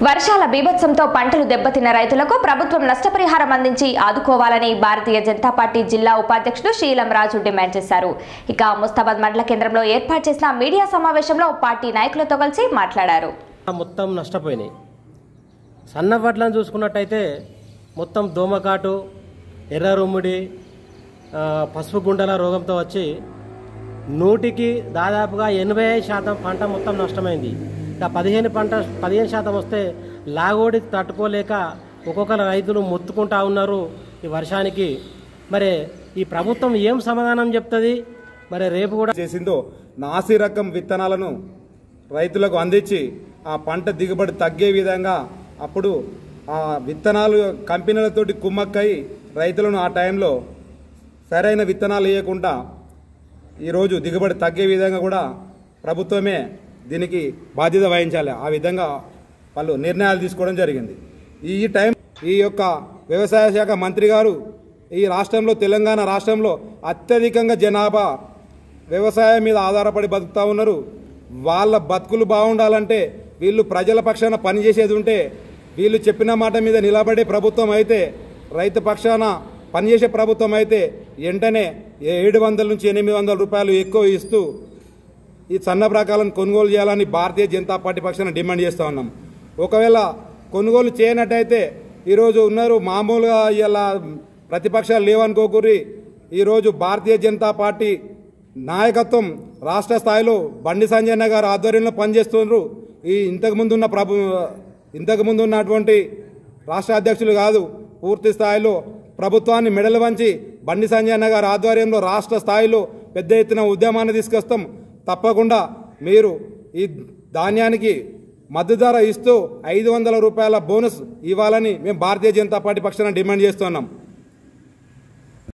వర్షాల బీభత్సంతో పంటలు దెబ్బతిన్న రైతులకు ప్రభుత్వం నష్టపరిహారం అందించి ఆదుకోవాలని భారతీయ జనతా పార్టీ జిల్లా ఉపాధ్యక్షుడు శీలం రాజు డిమాండ్ చేశారు ఇక ముస్తాబాద్ మండల కేంద్రంలో ఏర్పాటు చేసిన మీడియా సమావేశంలో పార్టీ నాయకులతో కలిసి మాట్లాడారు మొత్తం నష్టపోయినాయి సన్న వడ్లను చూసుకున్నట్టయితే మొత్తం దోమకాటు ఎర్ర రుమ్ముడి ఆ, పసుపు గుండెల రోగంతో వచ్చి నూటికి దాదాపుగా ఎనభై శాతం పంట మొత్తం నష్టమైంది ఇంకా పదిహేను పంట పదిహేను శాతం వస్తే లాగోడికి తట్టుకోలేక ఒక్కొక్కరు రైతులు మొత్తుకుంటా ఉన్నారు ఈ వర్షానికి మరి ఈ ప్రభుత్వం ఏం సమాధానం చెప్తుంది మరి రేపు కూడా చేసిందో నాసి రకం విత్తనాలను రైతులకు అందించి ఆ పంట దిగుబడి తగ్గే విధంగా అప్పుడు ఆ విత్తనాలు కంపెనీలతోటి కుమ్మక్కై రైతులను ఆ టైంలో సరైన విత్తనాలు వేయకుండా ఈరోజు దిగుబడి తగ్గే విధంగా కూడా ప్రభుత్వమే దీనికి బాధ్యత వహించాలి ఆ విధంగా వాళ్ళు నిర్ణయాలు తీసుకోవడం జరిగింది ఈ టైం ఈ యొక్క వ్యవసాయ శాఖ మంత్రి గారు ఈ రాష్ట్రంలో తెలంగాణ రాష్ట్రంలో అత్యధికంగా జనాభా వ్యవసాయం మీద ఆధారపడి బతుకుతా ఉన్నారు వాళ్ళ బతుకులు బాగుండాలంటే వీళ్ళు ప్రజల పక్షాన పనిచేసేది ఉంటే వీళ్ళు చెప్పిన మాట మీద నిలబడే ప్రభుత్వం అయితే రైతు పక్షాన పనిచేసే ప్రభుత్వం అయితే వెంటనే ఏడు వందల నుంచి ఎనిమిది వందల రూపాయలు ఎక్కువ ఇస్తూ ఈ సన్న రకాలను కొనుగోలు చేయాలని భారతీయ జనతా పార్టీ పక్షాన డిమాండ్ చేస్తూ ఉన్నాం ఒకవేళ కొనుగోలు చేయనట్టయితే ఈరోజు ఉన్నారు మామూలుగా ఇలా ప్రతిపక్షాలు లేవనుకోకూరి ఈరోజు భారతీయ జనతా పార్టీ నాయకత్వం రాష్ట్ర స్థాయిలో బండి సంజయ్ గారు ఆధ్వర్యంలో పనిచేస్తున్నారు ఈ ఇంతకుముందు ఉన్న ప్రభు ఇంతకుముందు ఉన్నటువంటి రాష్ట్ర అధ్యక్షులు కాదు పూర్తి స్థాయిలో ప్రభుత్వాన్ని మెడలు వంచి బండి సంజయ్ గారి ఆధ్వర్యంలో రాష్ట్ర స్థాయిలో పెద్ద ఎత్తున ఉద్యమాన్ని తీసుకొస్తాం తప్పకుండా మీరు ఈ ధాన్యానికి మద్దతు ధర ఇస్తూ ఐదు వందల రూపాయల బోనస్ ఇవ్వాలని మేము భారతీయ జనతా పార్టీ పక్షాన డిమాండ్ చేస్తున్నాం